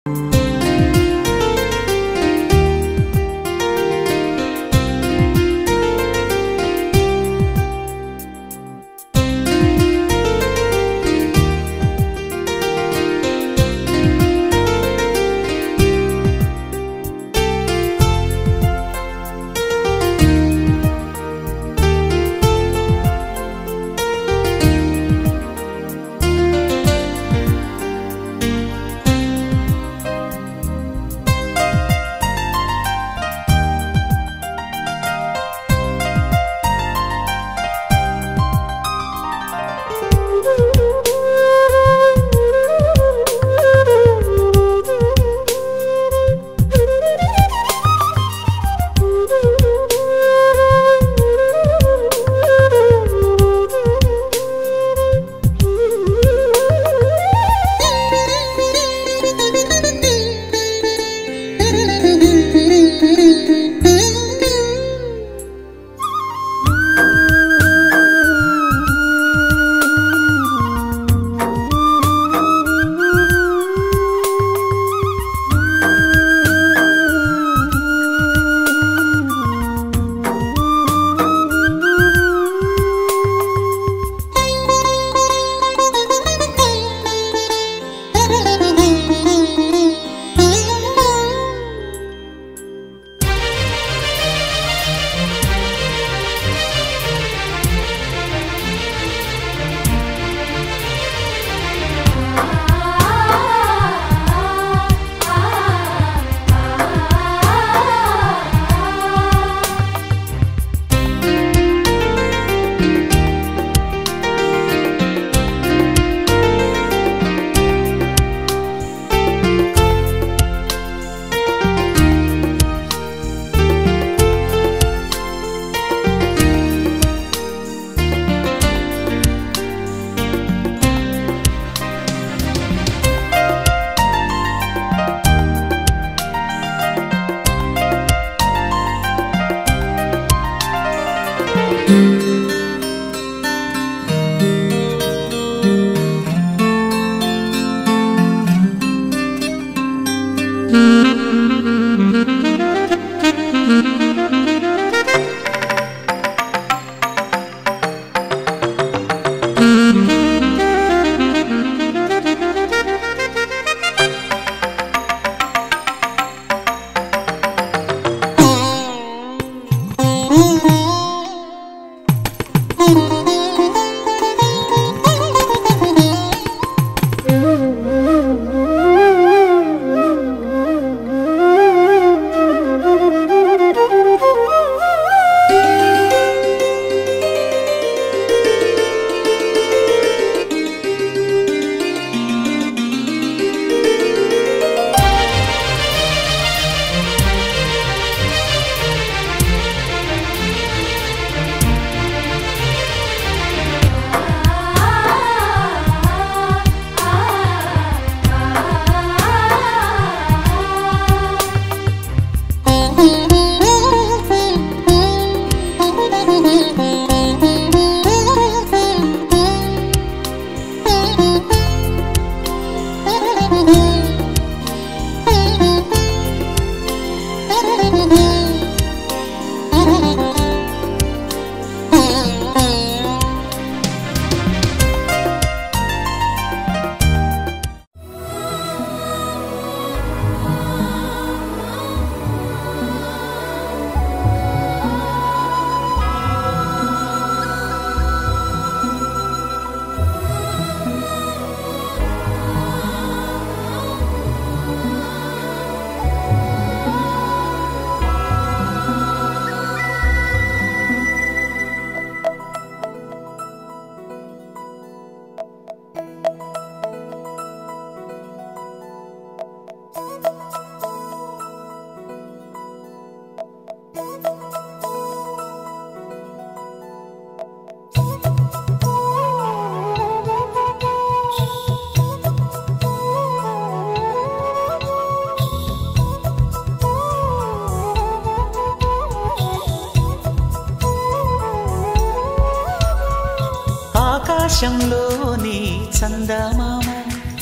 ఆకాశంలోని చందమామ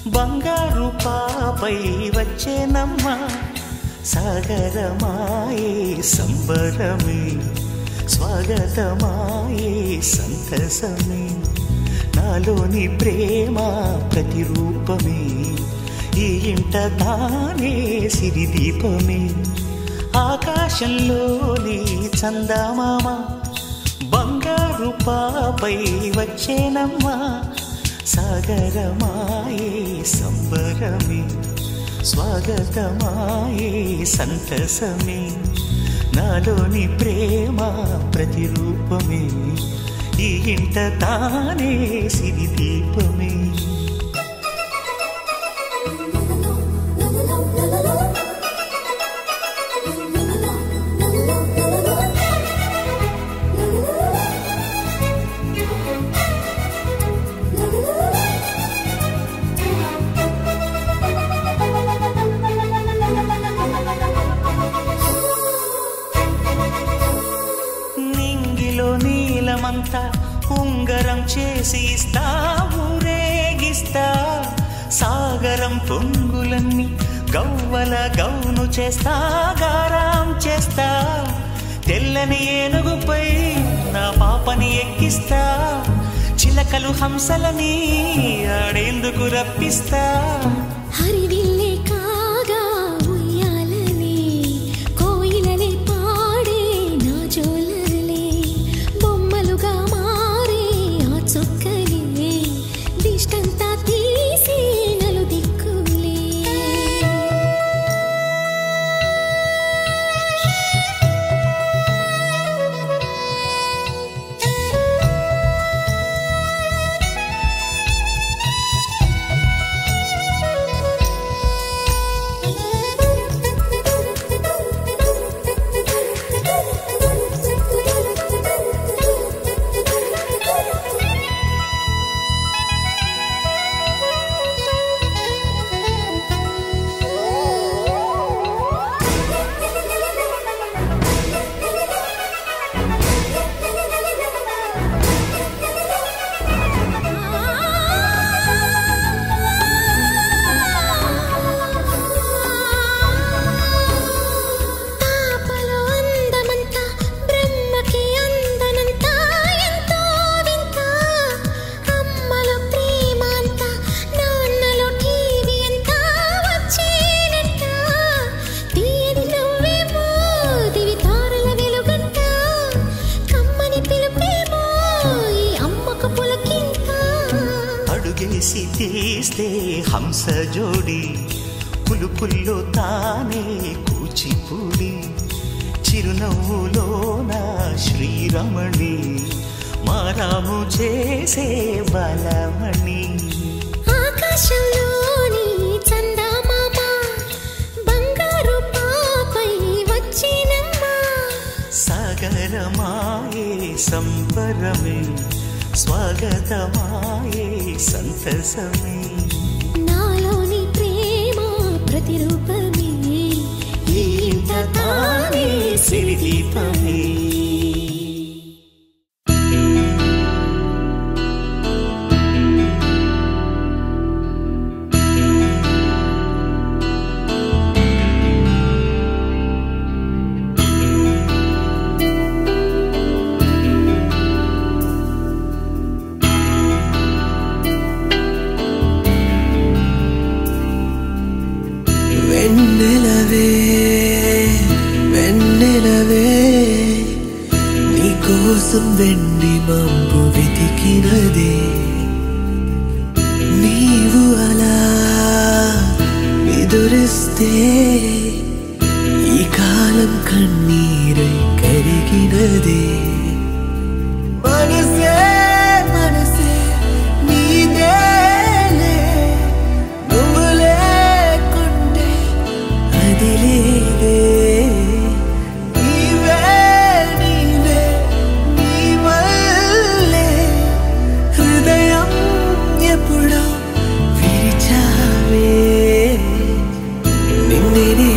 బంగారు పాపై వచ్చేనమ్మ సాగరమాయే సంబరమే స్వాగతమాయే సంతసమే నాలోని ప్రేమ ప్రతిరూపమే ఈ ఇంట తానే సిరిదీపమే ఆకాశంలోని చందమామ బంగారు పాపై వచ్చేనమ్మా సాగరమాయే సంబరమే స్వాగతమాయే సంతసమే నాలోని ప్రేమ ప్రతిరూపమే ఈ ఇంట తానే సిరి దీపమే నింగిలో నీలమంతా ఉంగరం చేసి ఇస్తా ఊరేగిస్తా సాగరం పొంగులన్నీ గవ్వల గౌను చేస్తా గారాం చేస్తా తెల్లని ఏనుగుపై నా పాపని ఎక్కిస్తా చిలకలు హంసలని ఆడేందుకు రప్పిస్తా హరివిల్లే కాగా ఉయ్యాలలే కోయిలలే పాడే నా జోలలే బొమ్మలుగా మారే ఆ చుక్కలే దిష్టంతా తీసి నలు దిక్కులే పాపలో అందమంతా బ్రహ్మకి అందనంతా ఎంతో వింత అమ్మలో ప్రేమ అంతా నాన్నలో టీవీ అంతా వచ్చేనంట తీయని నువ్వేమో దివి తారల వెలుగంట కమ్మని పిలుపేమో ఈ అమ్మకు పులకింత అడుగేసి తీస్తే హంస జోడి పులుపుల్లో తానే కూచిపూడి చిరునవ్వులోన శ్రీరమణి మారాము చేసే బలమణి ఆకాశంలోని చందమామ బంగారు పాపై వచ్చినమ్మా సాగరమాయే సంబరమే స్వాగతమాయే సంతసమే నాలోని ప్రేమ ప్రతిరూపమే ఈ ఇంట తానే సిరిదీపమే వెన్నెలవే వెన్నెలవే నీకోసం వెండి మంపు వెతికినదే నీవు అలా ఎదురిస్తే ఈ కాలం కన్నీరై కరిగినదే మనసే మనసే నీదేలే నువ్వు లేకుంటే అది లేదే నీవే నీవే నీ వల్లే హృదయం ఎప్పుడో విరిచావే నిన్నే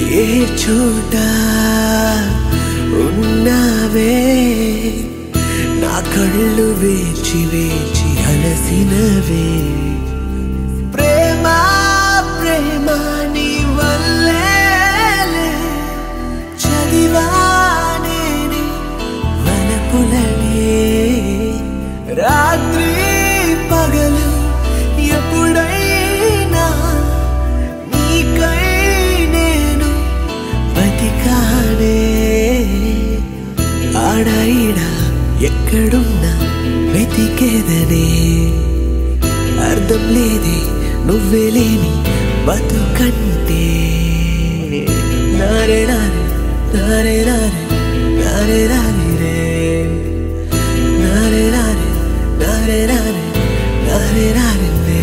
ఏ చోట ఉన్నావే నా కళ్ళు వేచి వేచి అలసినవే ప్రేమ ప్రేమ నీ వల్లేలే చదివానే నీ వలపులనే రాత్రి పగలు ఎప్పుడైనా నీకై నేను బతికానే ఆడ ఈడ ఎక్కడున్నా వెతికేదనే అర్థం లేదే నువ్వే లేని బతుకంటే నారే నారే నారే నారే నారే నారే రే నారే నారే నారే నారే నారే నారే రే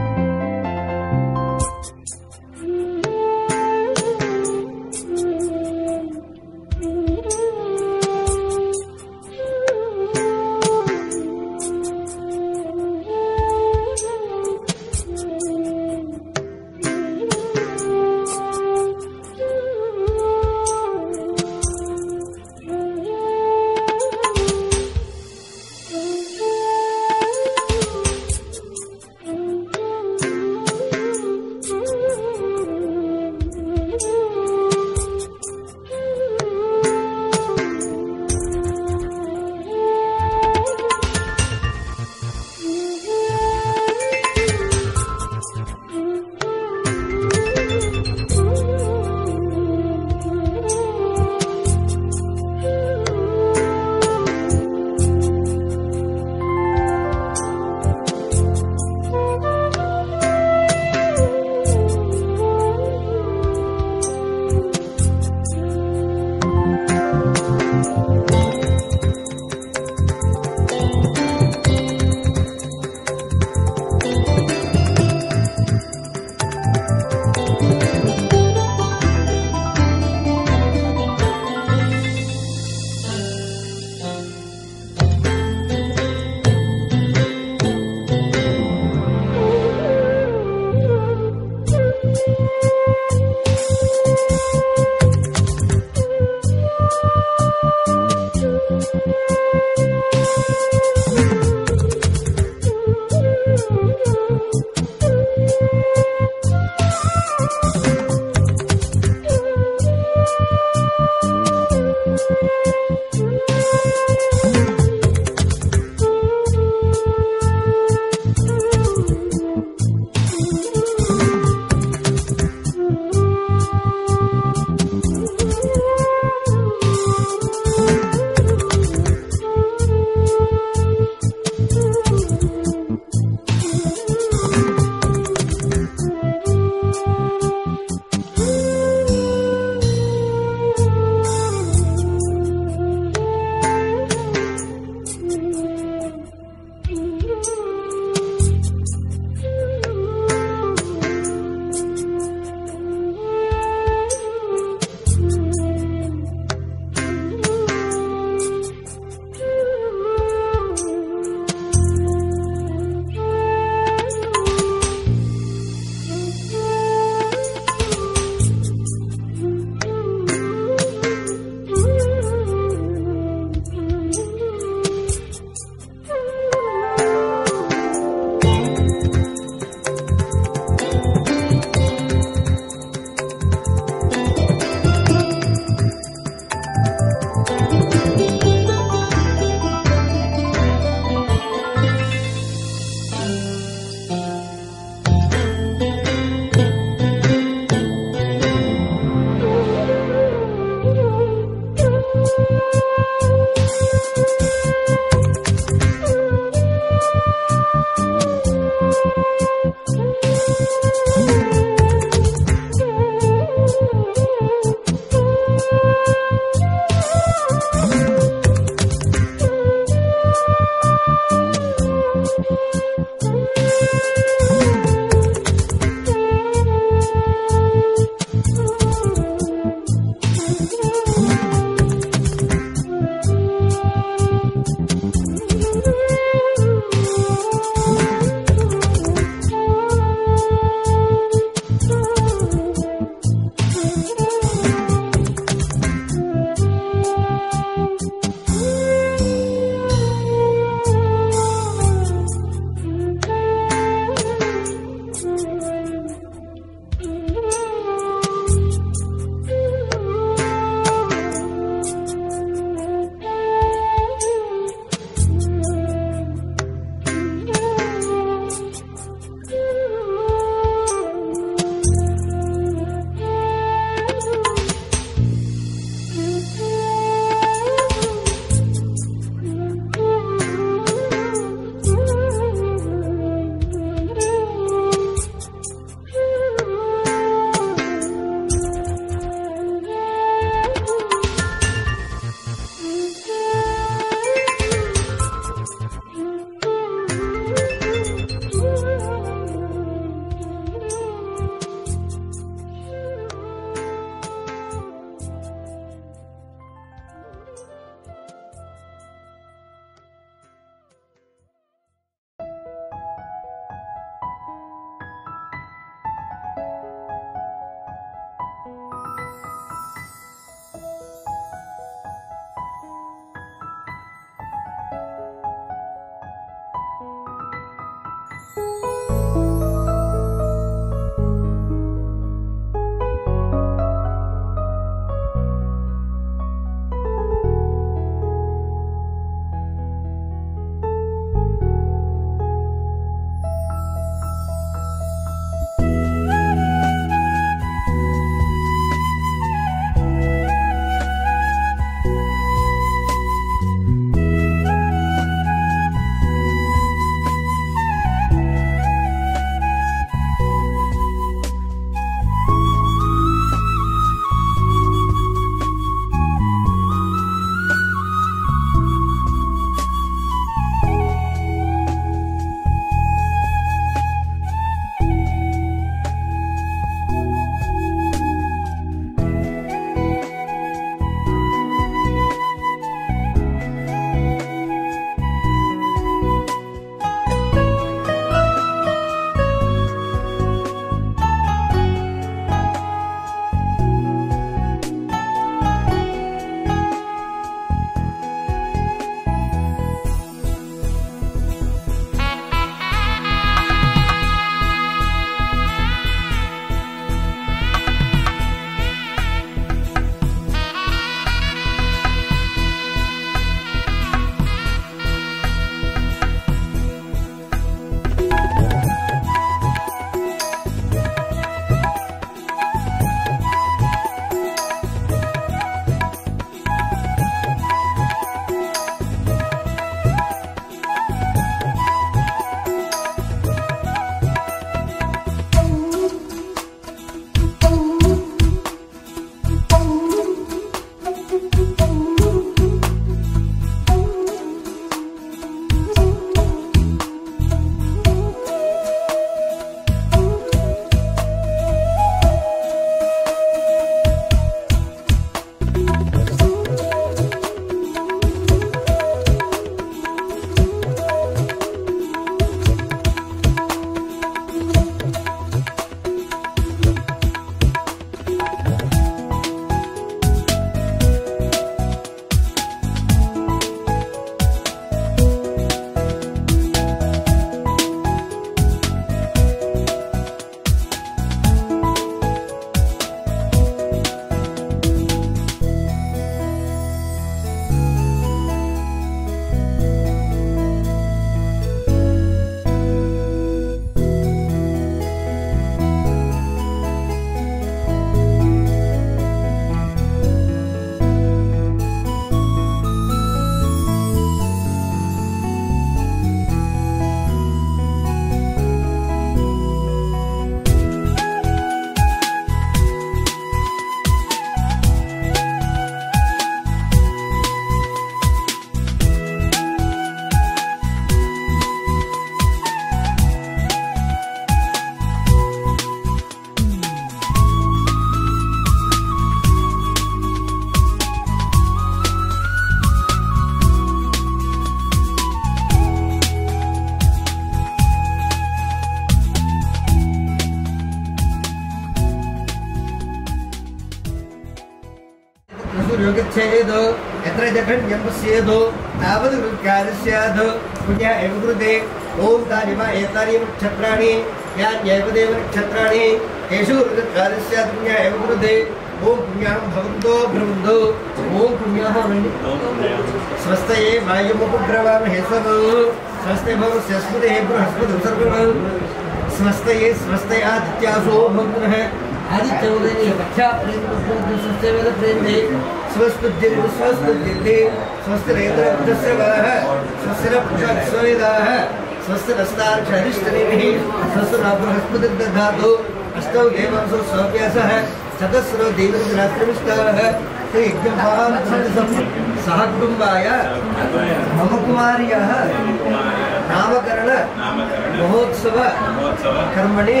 पश्येदो यत्र जघन्यं पश्येदो तावद् कृत्कार्य स्यात् पुण्य एव कृते ॐ तानि वा एतानि नक्षत्राणि यान्येव देव नक्षत्राणि येषु कृत्कार्य स्यात् पुण्य एव कृते ॐ पुण्यां भवन्तो ब्रवन्तो ॐ पुण्याः स्वस्तये वायुमुपब्रवामहे स्वम् स्वस्ते भवस्य स्मृते बृहस्पतिं सर्वम् स्वस्तये स्वस्तयादित्यासो भवन्तः आदित्यौदये पक्षा स्वस्ते वेद प्रेन्दे स्वस्तुद्यन्ते स्वस्तुद्यन्ते स्वस्तिरेन्द्रस्य वः स्वस्तिर पुरुषस्वेदाः स्वस्तिरस्तार्क्षरिष्टनेमिः स्वस्तिरा बृहस्पतिर्दधातु अष्टौ देवांसौ स्वाभ्यासः चतस्रो देवेन्द्रात्रमिष्टाः ते यज्ञभां सह कुटुम्बाय मम कुमार्याः नामकरण महोत्सव कर्मणि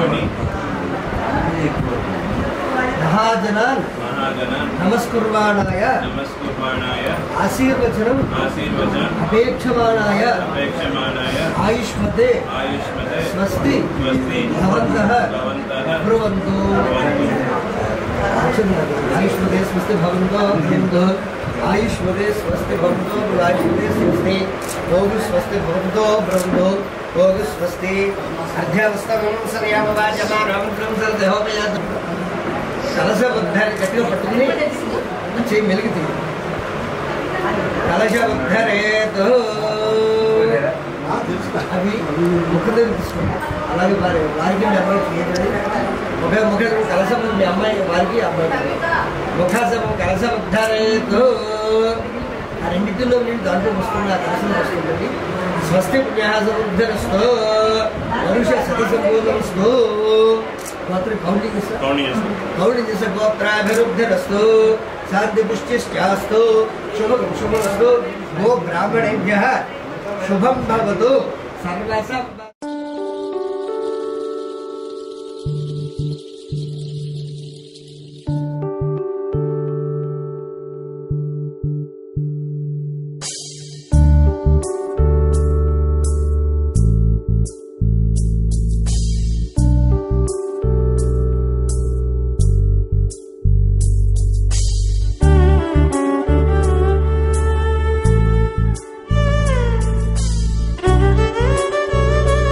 महाजनान् नमस्कुर्वाणाय नमस्कुर्वाणाय आशीर्वचनम् आशीर्वचन अपेक्षमाणाय अपेक्षमाणाय आयुष्मते आयुष्मते स्वस्ति स्वस्ति भवन्तः भवन्तः ब्रुवन्तु आयुष्मते स्वस्ति भवन्तो ब्रुवन्तु आयुष्मते स्वस्ति भवन्तो आयुष्मते स्वस्ति भोगु स्वस्ति भवन्तो ब्रुवन्तु भोगु स्वस्ति అధ్యావస్థమం సర్యామవాచమానం సర్దేహోపయాత్ కలశబద్ధాన్ని గట్టిగా పట్టుకుని చెయ్యి మెలిగితే కలశబద్ధరేతో అవి ముఖ దగ్గర తీసుకోండి అలాగే వారి వారికి మీ అమ్మాయికి ఏదండి ముఖ ముఖ కలశం మీ అమ్మాయి వారికి అమ్మాయికి ముఖాసమం కలశబద్ధరేతో ఆ రెండింటిలో నేను దాంట్లో వస్తుంది ఆ కలశం వస్తుందండి స్వస్తి పుణ్యాసముద్ధరస్తో మనుష సతి సంబోధనస్తో గోత్ర కౌంటింగ్ ఇస్తా కౌంటింగ్ చేసే గోత్రాభివృద్ధిరస్తు శాంతి పుష్టిశ్చాస్తు శుభం శుభమస్తు గో బ్రాహ్మణేభ్య శుభం భవతు సర్వసం Thank you.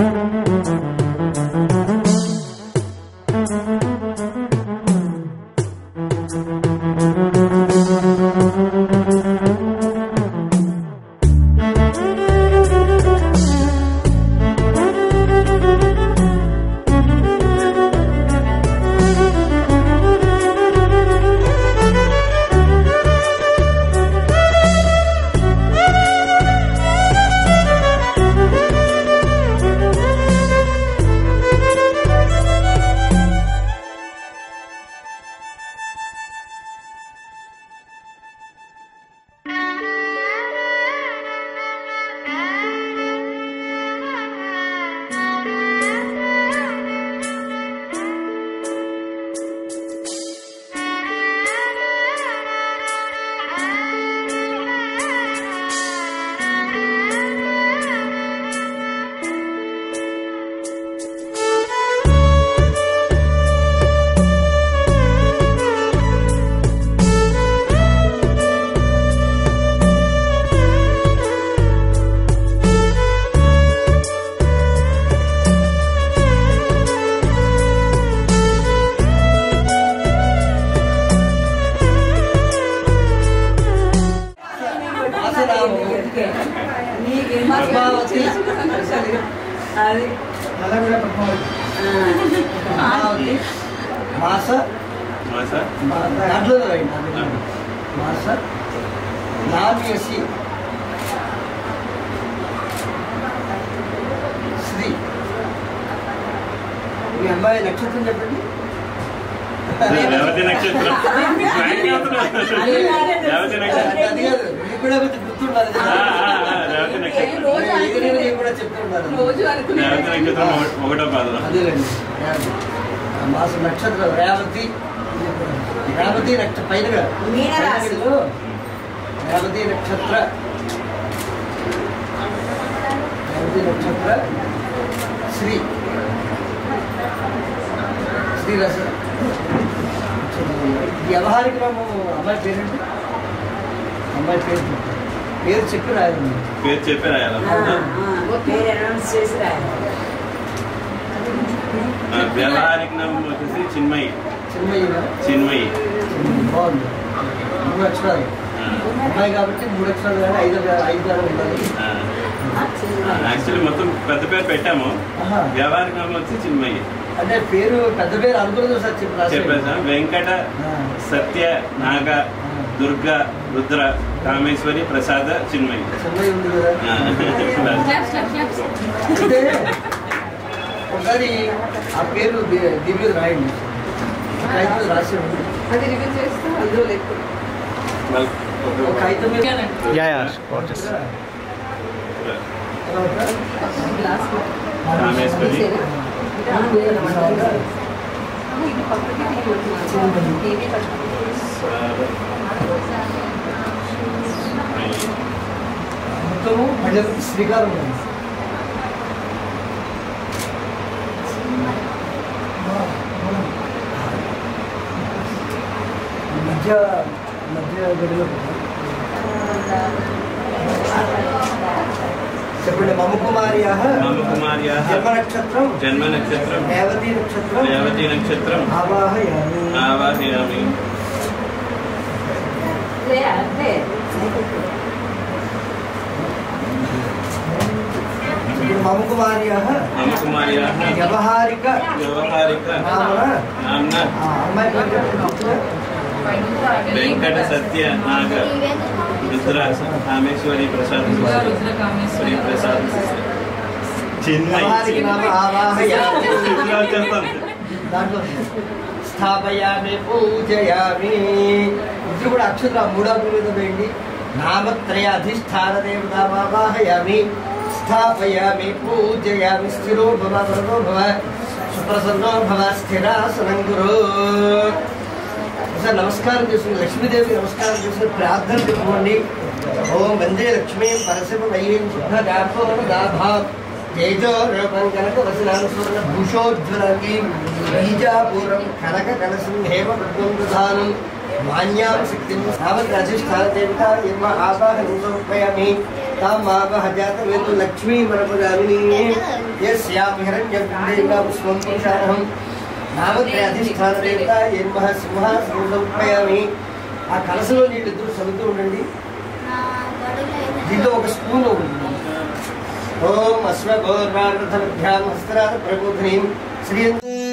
పద్మావతి అది నల్లగొండ పద్మావతి పద్మావతి మాస మాస దాంట్లో రాయండి అది. మాస నావ్యసి శ్రీ మీ అమ్మాయి నక్షత్రం చెప్పండి రేవతి నక్షత్రం రేవతి నక్షత్రం అది కాదు మీకు కూడా కొంచెం గుర్తుండాలి ఆ, ఆ, ఆ, రేవతి నక్షత్రం ఇది నేను మీకు కూడా చెప్తుండాలి రోజు అనుకునే రేవతి నక్షత్రం ఒకటి- ఒకటో పాదం అదేలేండి రేవతి. ఆ మాస నక్షత్రం రేవతి రేవతి నక్షత్రం పైన మీనరాశి. రేవతి నక్షత్ర రేవతి నక్షత్ర శ్రీ శ్రీరస వ్యవహారిక నామం అమ్మాయి పేరేంటి అమ్మాయి పేరు చెప్పు. పేరు చెప్పి రాయండి పేరు చెప్పి రాయాలి పేరు అనౌన్స్ చేసి రాయాలి ఆ, వ్యవహారిక నామం వచ్చేసి చిన్మయి చిన్నయ్య చిన్మయి బాగుంది మూడు అక్షరాలు ఆ, అమ్మాయి కాబట్టి మూడు అక్షరాలు కానీ ఐదు ఐదు కానీ ఉండాలి ఆ. యాక్చువల్లీ మొత్తం పెద్ద పేరు పెట్టాము ఆహా. వ్యవహారిక నామం వచ్చి చిన్మయి అంటే పేరు పెద్ద పేరు అనుకున్నది సార్ చెప్పి రాసేయండి. చెప్పేసా వెంకట ఆ, సత్య నాగ దుర్గ రుద్ర కామేశ్వరి ప్రసాద చిన్మయి చిన్నయ్య ఉంది కదా ఆ. అంటే ఒకసారి ఆ పేరు ది- దీని మీద రాయండి కాగితం మీద రాసి ఉంది. అది రివ్యూ చేస్తే అందులో లెక్క మళ్ళీ ఒక ఒక- కాగితం మీద Yeah, yeah, gorgeous. తర్వాత గ్లాస్ కామేశ్వరి ఇది పక్కకి తీసుకొచ్చున్నాను. ఇది పక్కకి. ప్రసాద చిన్మయి. మొత్తము మళ్ళీ శ్రీకారం ఉంది మధ్య మధ్య గడిలో చెప్పండి మమ కుమార్యా మమ కుమార్యాः జన్మ నక్షత్రం జన్మ నక్షత్రం రేవతి నక్షత్రం రేవతి నక్షత్రం ఆవాహయామి ఆవాహయామి లే, అంతే. ఇప్పుడు మమ కుమార్యా మమ కుమార్యాः వ్యవహారిక వ్యవహారిక నామన నామ్న ఆ అమ్మాయి పేరు చెప్పండి. వెంకట సత్య నాగ రుద్ర కామేశ్వరి ప్రసాద్ శ్రీ ప్రసాద్ చిన్మయి వ్యవహారిక నామ ఆవాహయామి ఇలా వచ్చేస్తాను. దాంట్లో స్థాపయామి పూజయామి ఇది కూడా అక్షర మూడవ మీద వేయండి నామత్రయ అధిష్టాన దేవతావాహయామి స్థాపయామి పూజయామి స్థిరో భవ వరదో భవ సుప్రసన్నో భవ స్థిరాసనం గురు ఒకసారి నమస్కారం చేసుకుని లక్ష్మీదేవి నమస్కారం చేసుకుని ప్రార్థన చెప్పుకోండి ఓం వందే లక్ష్మీ పరశివ వయ్యం శుద్ధ గాభో గాభా తేజో రూపం కనక వసనాను సువర్ణ భూషోజ్వలంగి బీజాపూరం కనక కలసం హేమ పద్మం ప్రధానం మాన్యాం శక్తిం సావగ్రధిష్టాన దేవత ఇవ ఆవాహనం సమర్పయామి తామావహ జాతవేదు లక్ష్మీ వరపదామిని యస్యాం హిరణ్యపుండైవ పుష్పం పురుషార్హం నామత్రయ అధిష్టాన దేవత యన్మహ సింహాసనం సమర్పయామి ఆ కలసలో నీళ్ళు ఇద్దరు చదువుతూ ఉండండి దీంట్లో ఒక స్పూన్ ఉంటుంది ఓం అశ్వగోర్వార్థభ్యాం హస్తరాధ ప్రబోధినీం శ్రీ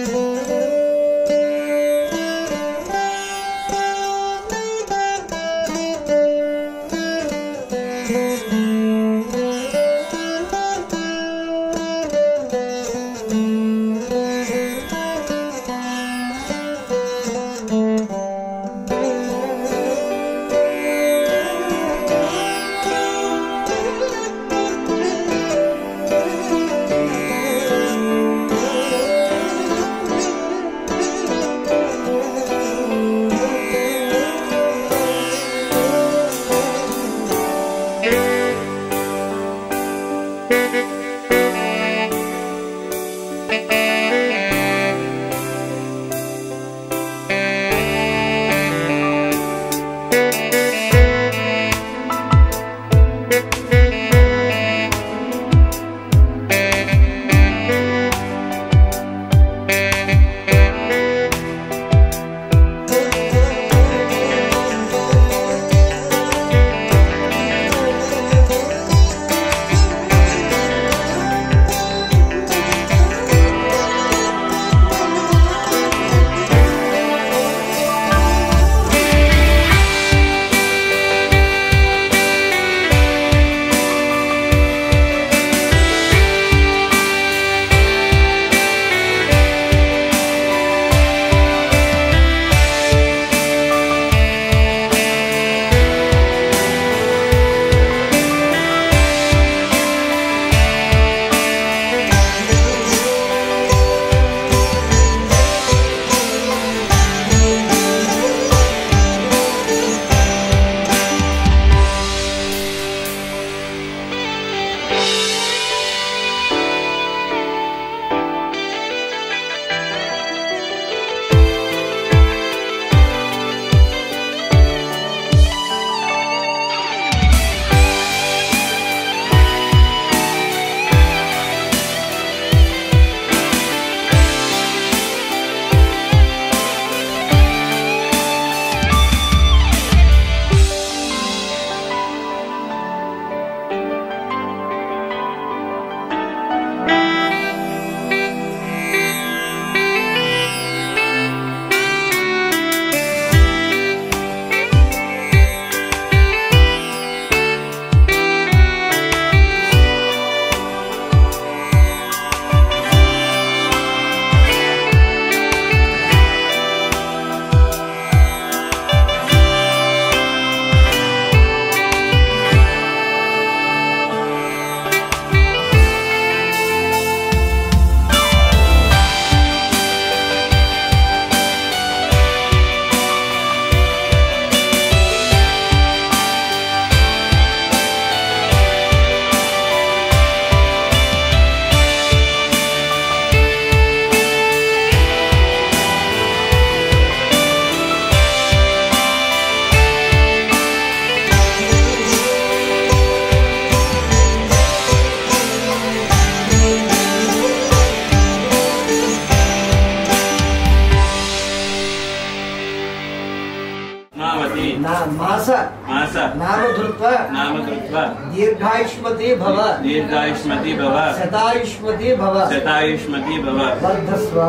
నామతి నా మాస మాస నామధృత్వ నామ కృత్వ దీర్ఘాయుష్మతి భవ దీర్ఘాయుష్మతి భవ శతాయుష్మతి భవ శతాయుష్మతి భవ వర్ధస్వ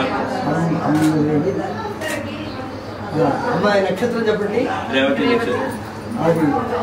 అమ్- అమ్ములేని. ఆ, అమ్మాయి నక్షత్రం చెప్పండి రేవతి నక్షత్రం అది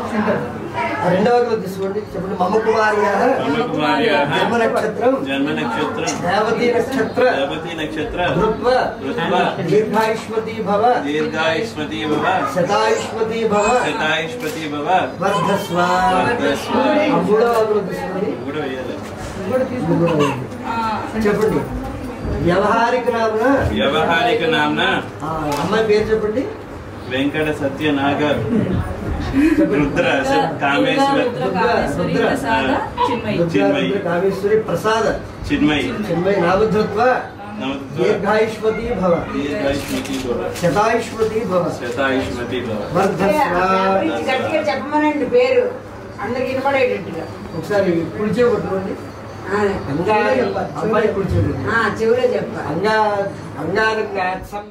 ఆ రెండవ గ్రంథం తీసుకోండి చెప్పండి మమ కుమార్య మమ కుమార్యాః జన్మ నక్షత్రం జన్మ నక్షత్రం రేవతి నక్షత్ర రేవతి నక్షత్ర ధృత్వ ధృత్వ దీర్ఘాయుష్మతి భవ దీర్ఘాయుష్మతి భవ శతాయుష్మతి భవ శతాయుష్మతి భవ వర్ధస్వ వర్ధస్వ. ఆ మూడవ గ్రంథం తీసుకోండి కూడా వేయాలి ఇది కూడా ఉంది. చెప్పండి వ్యవహారిక నామన వ్యవహారిక నామ్న ఆ, అమ్మాయి పేరు చెప్పండి వెంకట సత్య నాగర్ రుద్ర కామేశ్వర రుద్ర రుద్ర చిన్మయి రుద్ర చిన్మయి. రుద్ర కామేశ్వరి ప్రసాద చిన్మయి చిన్మయి నామధృత్వ నమస్కారం దీర్ఘాయుష్మతి భవ దీర్ఘాయుష్మతి భవ శతాయుష్మతి భవ శతాయుష్మతి భవ వర్ధస్వ గట్టిగా చెప్పమనండి పేరు అందరికి వినపడేటట్టుగా ఒకసారి కుడిచే కొట్టుకోండి ఆ, అంగారు అబ్బాయి కుడిచేది ఆ, చెవులో చెప్పాలి అంగా అంగారు జ్ఞాత్సం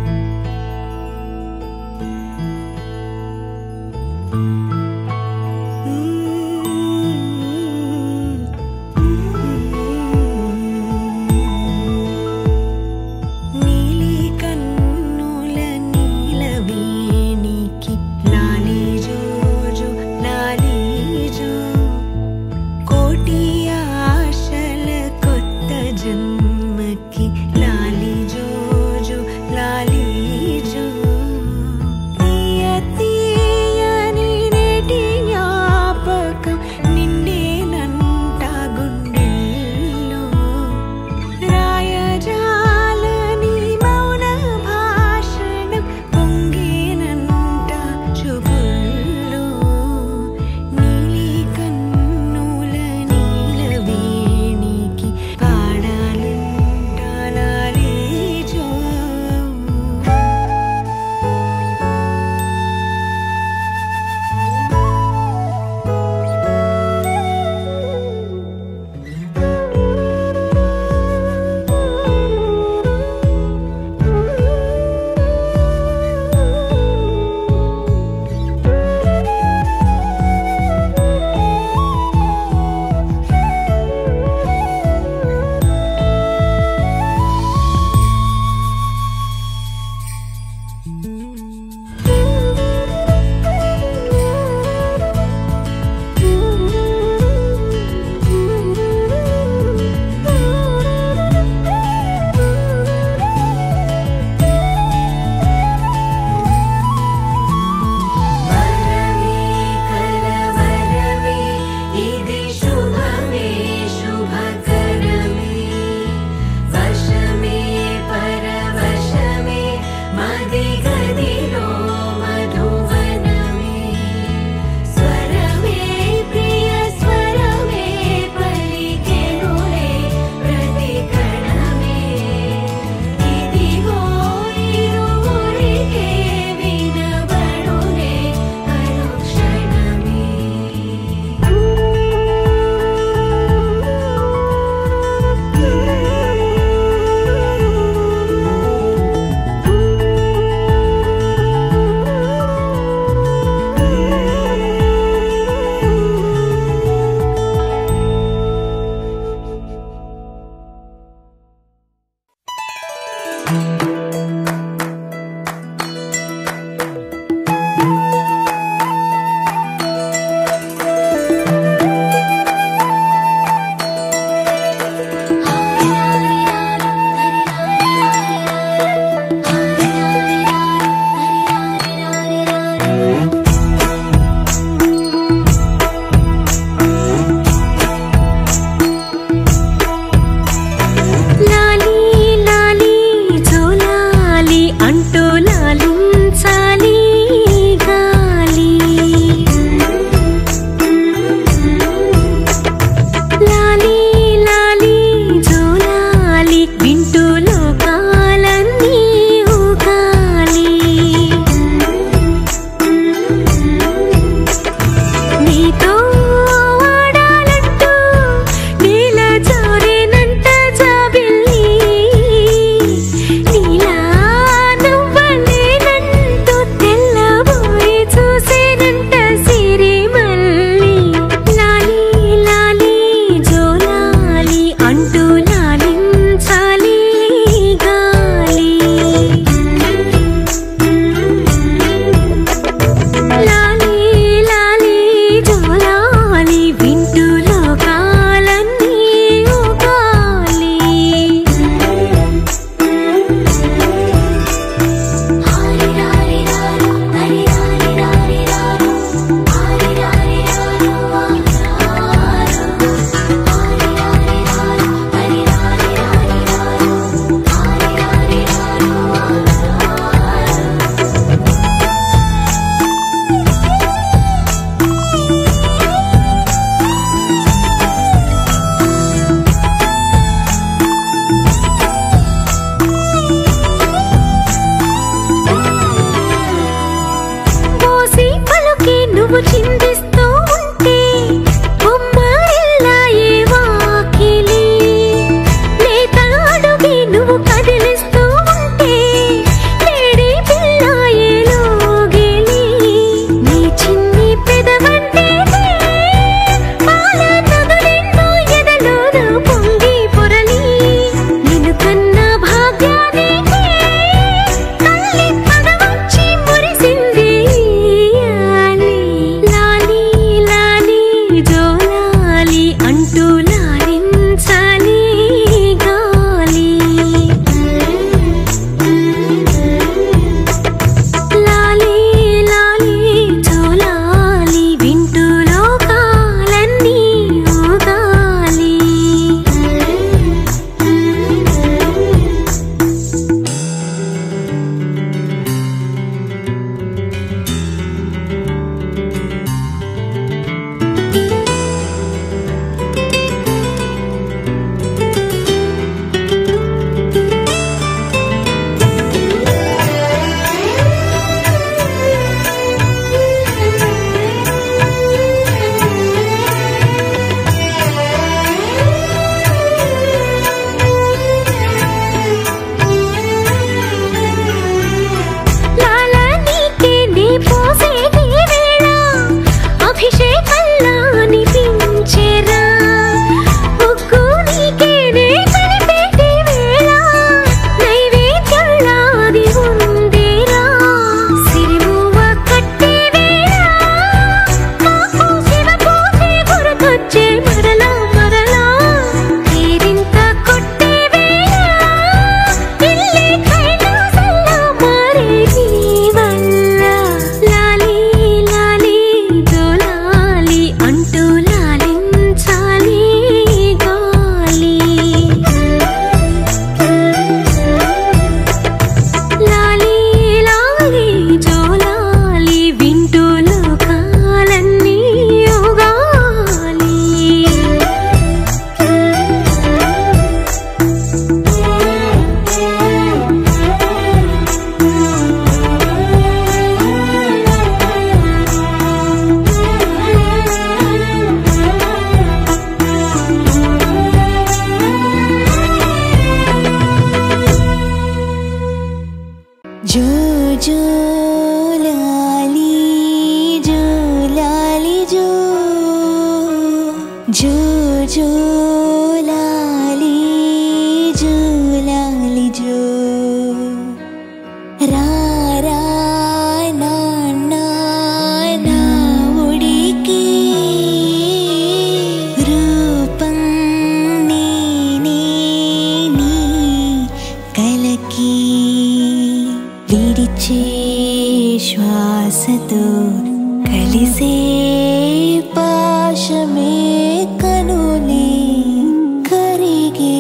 నీలి కన్నుల నీలవేణికి లాలి జోజు లాలి జో కోటి ఆశల కొత్త జన్మకి లాలి జోజు లాలి జో తీయ తీయని నేటి జ్ఞాపకం నిండేనంట గుండెల్లో రాయజాలని మౌన భాషణం పొంగేనంట చూపుల్లో నీలి కన్నుల నీలవేణికి పాడాలంట లాలి జో వరమే కలవరమే ఇది శుభమే శుభకరమే వశమే పరవశమే మది గదిలో మధువనమే స్వరమే ప్రియ స్వరమే పలికెనులే ప్రతి కణమే ఇదిగో ఇరువురికే వినబడునే అనుక్షణమే లాలి లాలి జోల శ్వాసతో కలిసే పాశమే కనులే కరిగే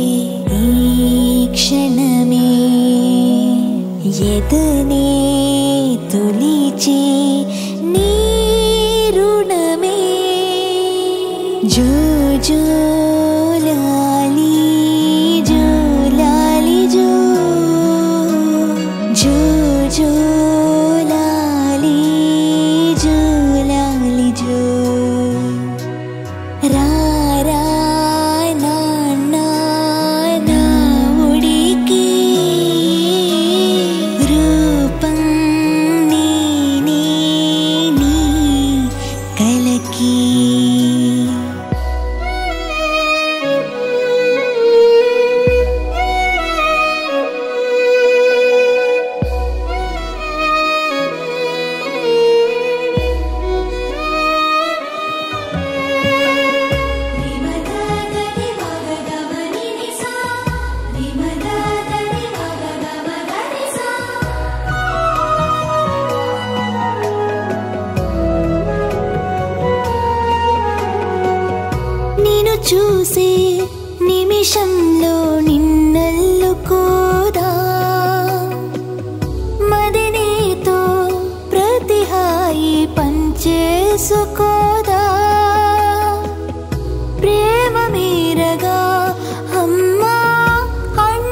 ఈ క్షణమే ఎదనే తొలిచి నీ రుణమే జో జో లాలి జో లాలి జో జో జో లాలి జో లాలి జో రా రా నాన్న నా ఉడికి రూపం నేనే నీ కలకి నేను చూసే నిమిషంలో నిన్నల్లుకోదా మదినేతో ప్రతి హాయి పంచేసుకోదా ప్రేమ మీరగా అమ్మా అన్న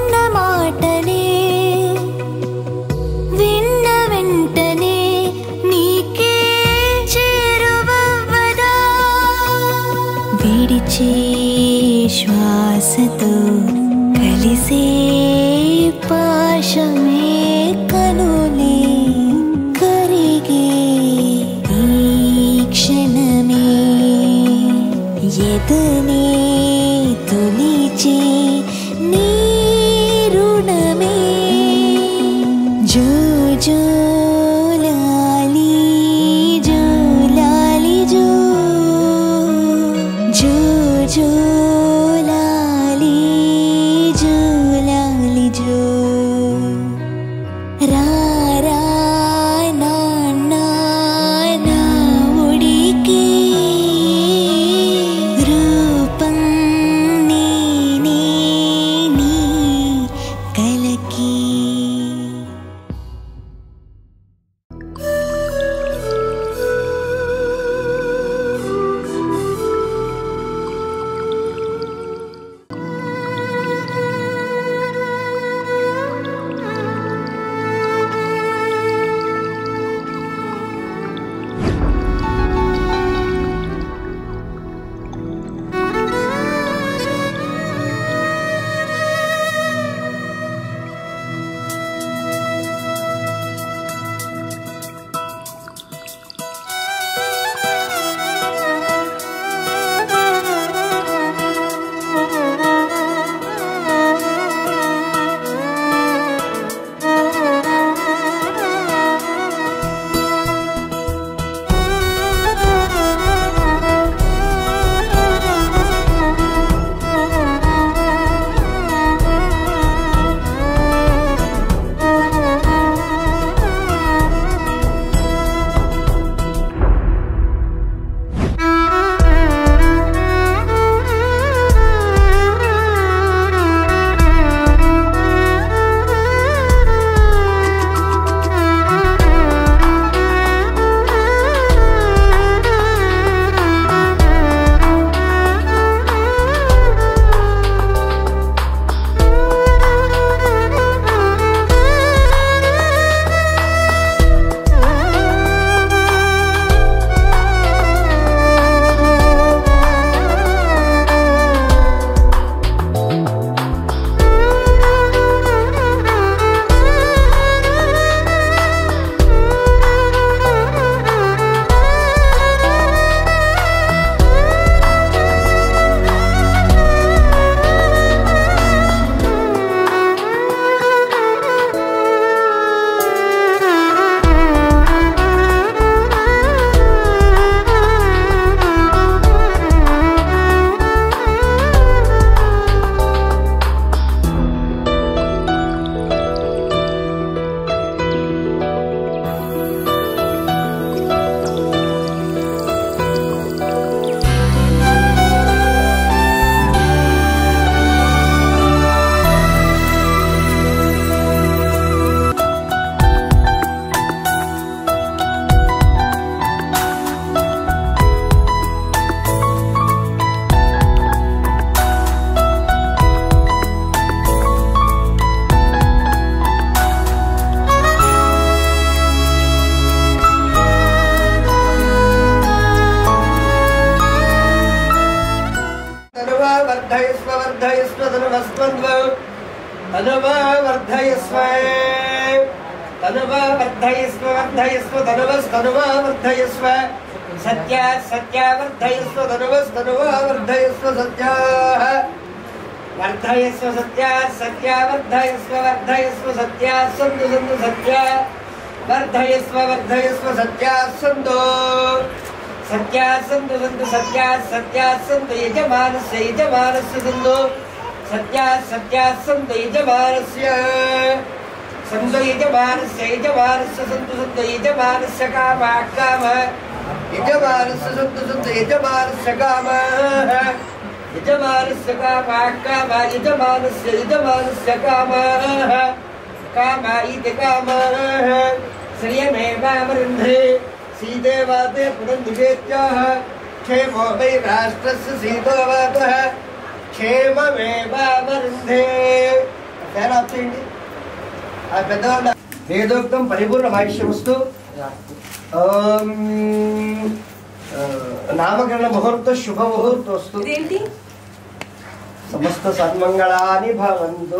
त्वन्द्वौ तनुवा वर्धयस्व तनुवा वर्धयस्व वर्धयस्व तनुवस्तनुवा वर्धयस्व सत्या सत्या वर्धयस्व तनुवस्तनुवा वर्धयस्व सत्याः वर्धयस्व सत्या सत्या वर्धयस्व वर्धयस्व सत्या सन्तु सन्तु सत्या वर्धयस्व वर्धयस्व सत्या सन्तु सत्या सन्तु सन्तु सत्या सत्या सन्तु यजमानस्य यजमानस्य सन्तु सत्या सत्या सन्तु यजमानस्य सन्तु यजमानस्य यजमानस्य सन्तु सन्तु यजमानस्य कामः कामः यजमानस्य सन्तु सन्तु यजमानस्य कामः यजमानस्य कामः कामः यजमानस्य यजमानस्य कामः काम इति कामः श्रियमेवावरुन्धे सीदेवाते पुनन्दिवेत्याः क्षेमो वै राष्ट्रस्य सीतोवातः క్షేమమేవావరుంధే ఫ్యాన్ ఆఫ్ చేయండి ఆ పెద్దవాళ్ళ వేదోక్తం పరిపూర్ణ భాష్యమస్తు ఓం, ఆ, నామకరణ ముహూర్త శుభ ముహూర్తస్తు ఇదేంటి సమస్త సన్మంగళాని భవంతు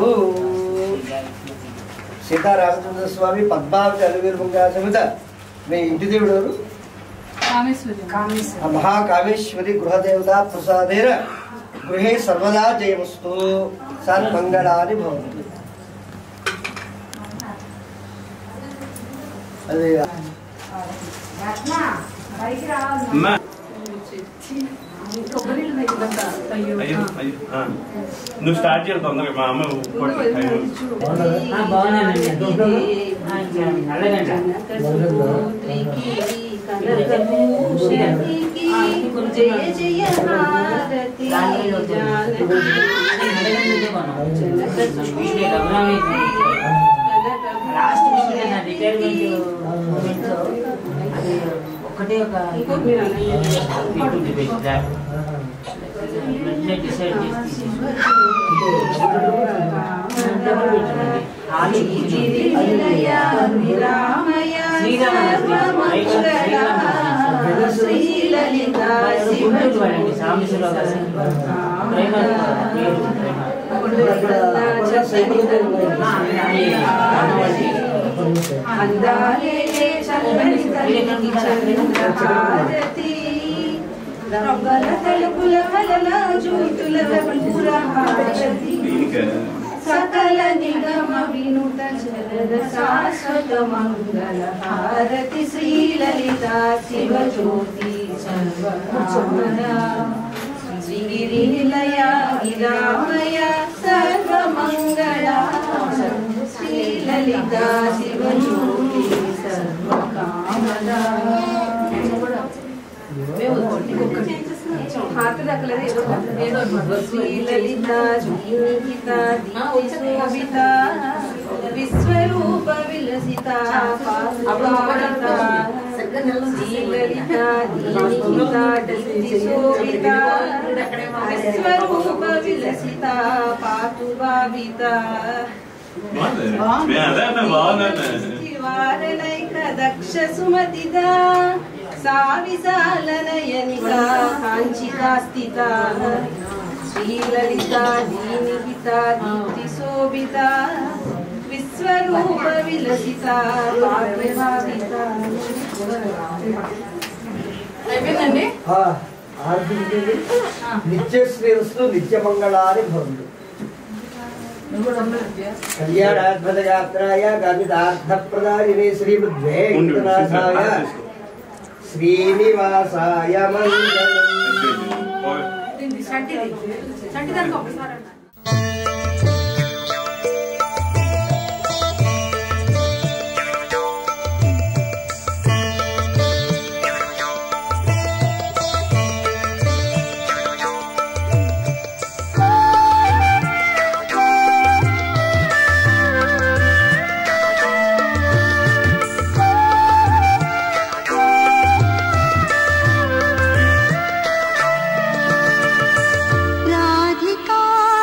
సీతారామచంద్ర స్వామి పద్మావతి అలవీరు మంగా సమిత మీ ఇంటి దేవుడు ఎవరు ఆ మహాకామేశ్వరి గృహదేవత ప్రసాదేన గృహే సర్వదా జయమస్తు సన్మంగళాని భవంతు అది అమ్మా కొబ్బరి నీళ్ళు తగ్గిందంట. అయ్యో అయ్యో అయ్యో ఆ. నువ్వు స్టార్ట్ చేయాలి తొందరగా మా అమ్మ కొట్టి టైం జయ జయ హారతి ఒకటే ఒక డిసైడ్ చేసి తలుపుల వలన జూతుల పూర హారతి దీనికి సకల నిగమ వినుత చరద శాశ్వత మంగళ హారతి శ్రీలలిత శివ జ్యోతి సర్వకామన శ్రీగిరి నిలయ గిరామయ సర్వమంగళ శ్రీలలిత శివ జ్యోతి సర్వకామన హాత దక్కలేదు ఏదో ఏదో శ్రీలలిత జీవిత దీపిత విశ్వరూప విలసిత పాసుపాలిత శ్రీలలిత దీపిత శోభిత విశ్వరూప విలసిత పాతు భావిత బాగుంది అదే అన్న బాగుందన్న వారనైక దక్ష సుమతిదా సా విశాలనయనిక కాంచితా స్థిత శ్రీలలిత దీనిహిత దీప్తి శోభిత విశ్వరూప విలసిత భావిత అయిపోయిందండి ఆ, ఆర్జించేది నిత్యశ్రేయస్సు నిత్యమంగళాని భవంతు కళ్యాణాద్భుతయాత్రాయ గమితార్థప్రదాయినే శ్రీమద్వేంకటనాథాయ శ్రీనివాసాయ మంగళం చంటిది చంటి దానికి ఒకసారి అన్నా. राधिका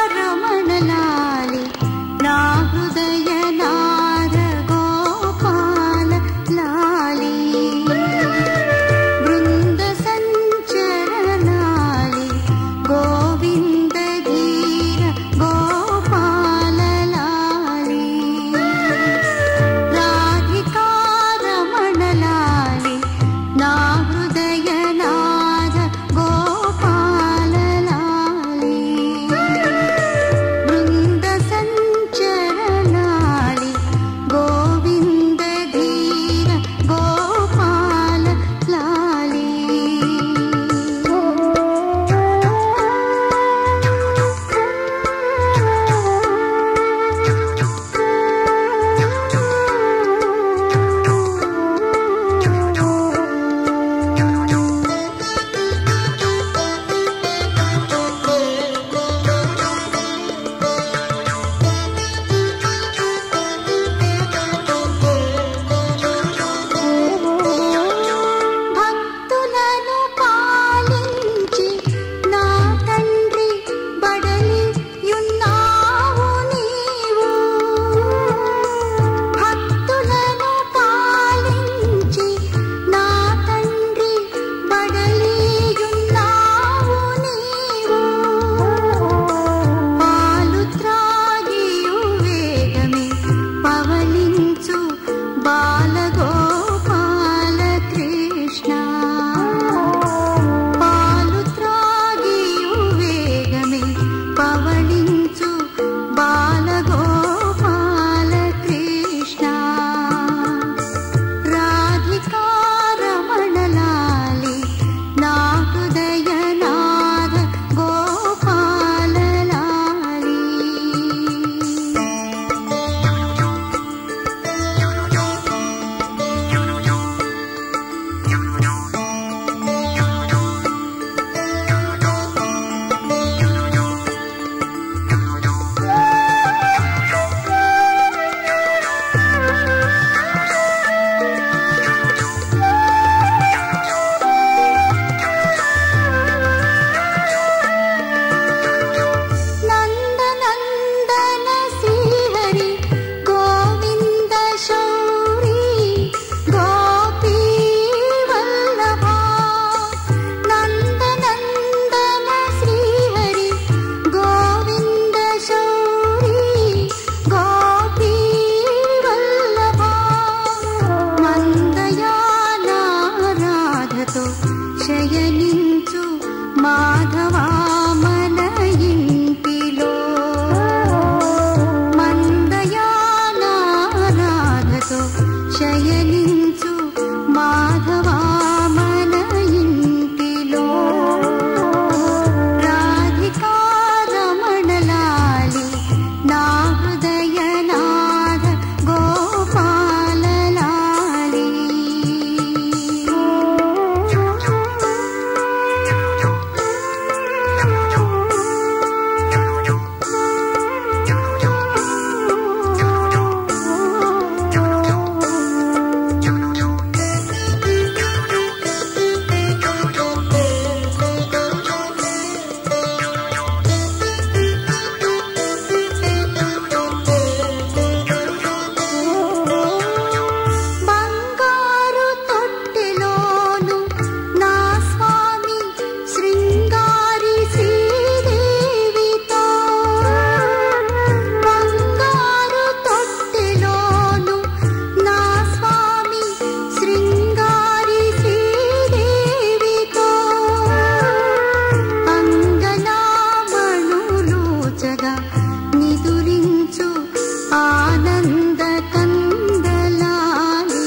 ఆనంద కందలాలి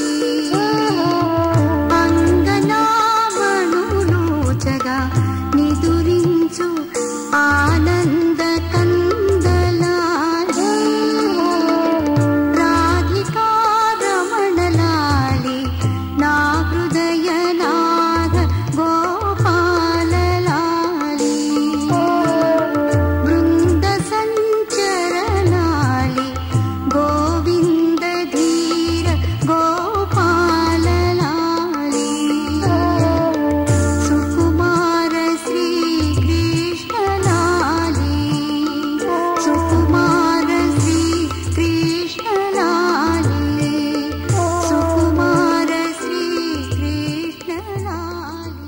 అంగనామణులోచగా నిదురించు ఆనంద కందలాలి రాధికారమణలాలి నా హృదయనాథ గోపాలలాలి బృంద సంచరణాలి గోవింద ధీర గోపాలలాలి సుకుమార శ్రీకృష్ణలాలి సుకుమార శ్రీకృష్ణలాలి సుకుమార శ్రీకృష్ణలాలి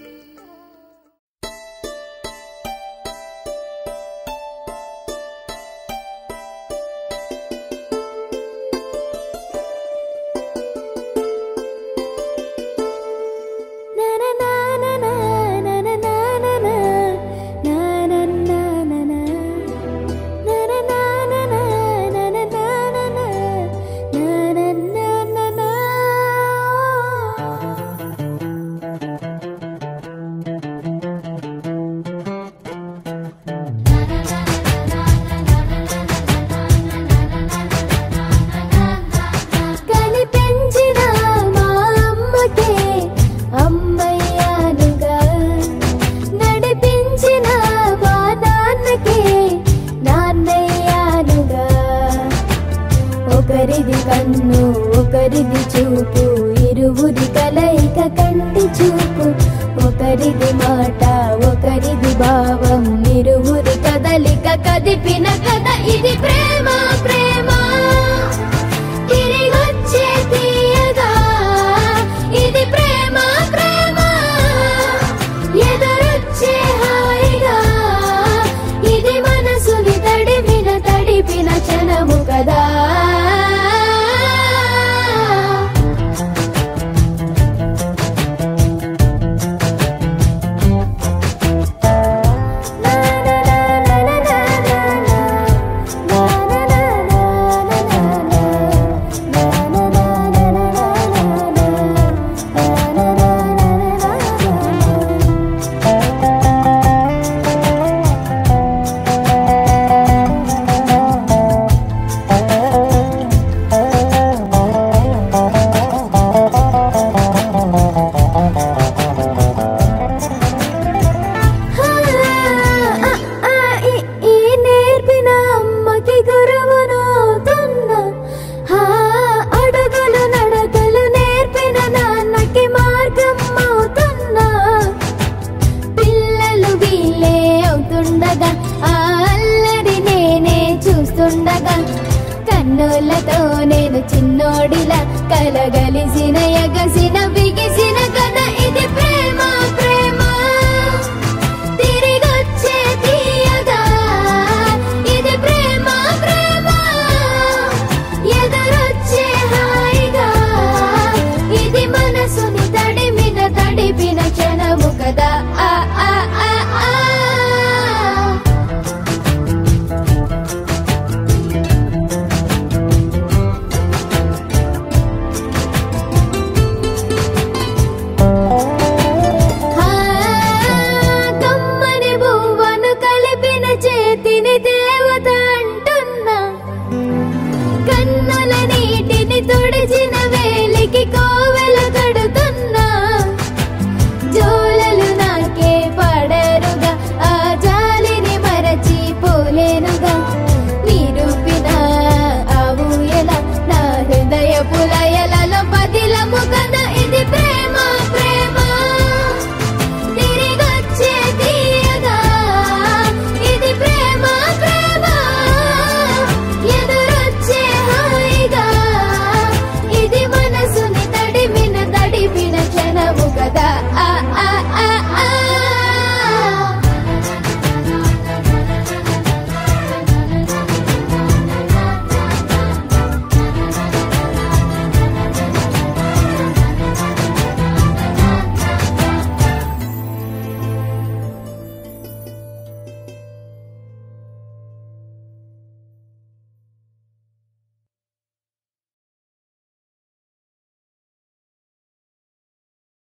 కనిపించిన మా అమ్మకే అమ్మయ్యానుగా నడిపించిన మా నాన్నకే నాన్నయ్యానుగా ఒకరిది కన్ను ఒకరిది చూపు ఇరువురి కలయిక కంటి చూపు ఒకరిది మాట ఒకరిది భావం ఇరువురి కదలిక కదిపిన కథ ఇది ప్రేమ ప్రేమ తిరిగొచ్చే తీయగా ఇది ప్రేమ ప్రేమ ఎదురొచ్చే హాయిగా ఇది మనసుని తడిపిన తడిపిన క్షణము కదా ఈ నేర్పిన అమ్మకి గురువునవుతున్నా హా, అడుగులు నడకలు నేర్పిన నాన్నకి మార్గం అవుతున్నా పిల్లలు వీళ్ళే అవుతుండగా ఆ అల్లరి నేనే చూస్తుండగా కన్నులతో నేను చిన్నోడిలా కలగలిసిన ఎగసిన బిగిసిన కథ ఇది ప్రేమ ప్రేమ